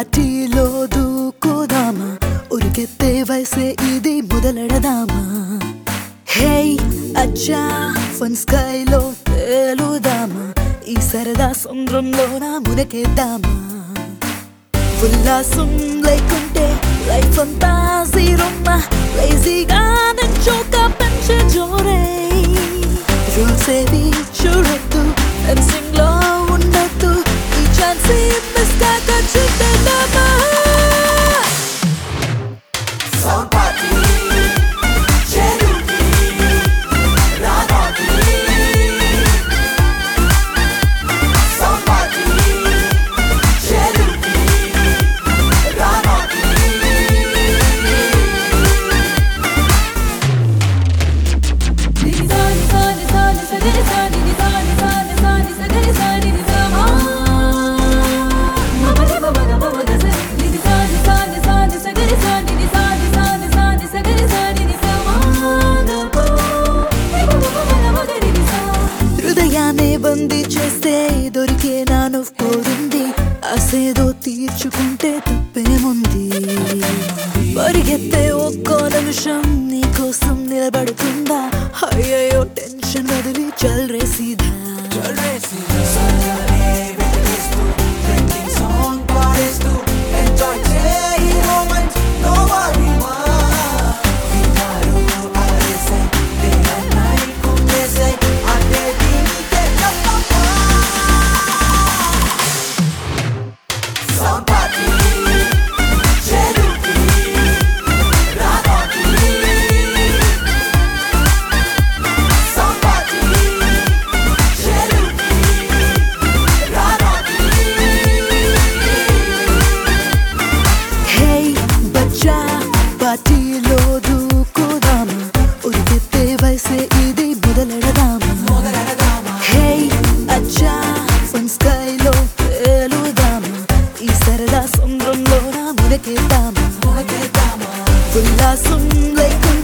పార్టీలో దూకుదామా ఉరికెత్తే వయసే ఇది మొదలెడదామా హే అచ్చా ఫన్ స్కైలో తేలుదామా ఈ సరదా సముద్రంలోన మునకేద్దామా ఉల్లాసం లేకుంటే లైఫ్ అంతా జీరోమ్మా లేజీగా నుంచోక పెంచే జోరే రూల్స్ ఏవి చూడొద్దు ఫెన్సింగ్ లో ఉండొద్దు ఈ ఛాన్స్ మిస్ కాక చూద్దామా Sound party, Cherokee, Radhati. Sound party, Cherokee, Radhati. హృదయాన్ని బందీ చేస్తే దొరికే నాను కోరింది అసేదో తీర్చుకుంటే తప్పేముంది పరిగెత్తే ఒక్కో నిమిషం నీ కోసం నిలబడుతుందా అయ్యో టెన్షన్ వదిలి చల్ రే సీదా సంజనే వెతికిస్తూ, trending song పాడేస్తూ, enjoy చేయి moment, no worry మా. విన్నారు అలసై, day and night కుమ్మేసై, అంటే దీనికే చెప్పమ్మా. Sound party, Cherokee, Radhati. Sound party, Cherokee, Radhati. హే బచ్చా పార్టీలో దూకుదామా ఉరికెత్తే వయసే ఇది మొదలెడదామా మొదలెడదామా హే అచ్చా ఫన్ స్కైలో తేలుదామా ఈ సరదా సముద్రంలోన మునకేద్దామా మొదలెడదామా ఉల్లాసం లేకుండా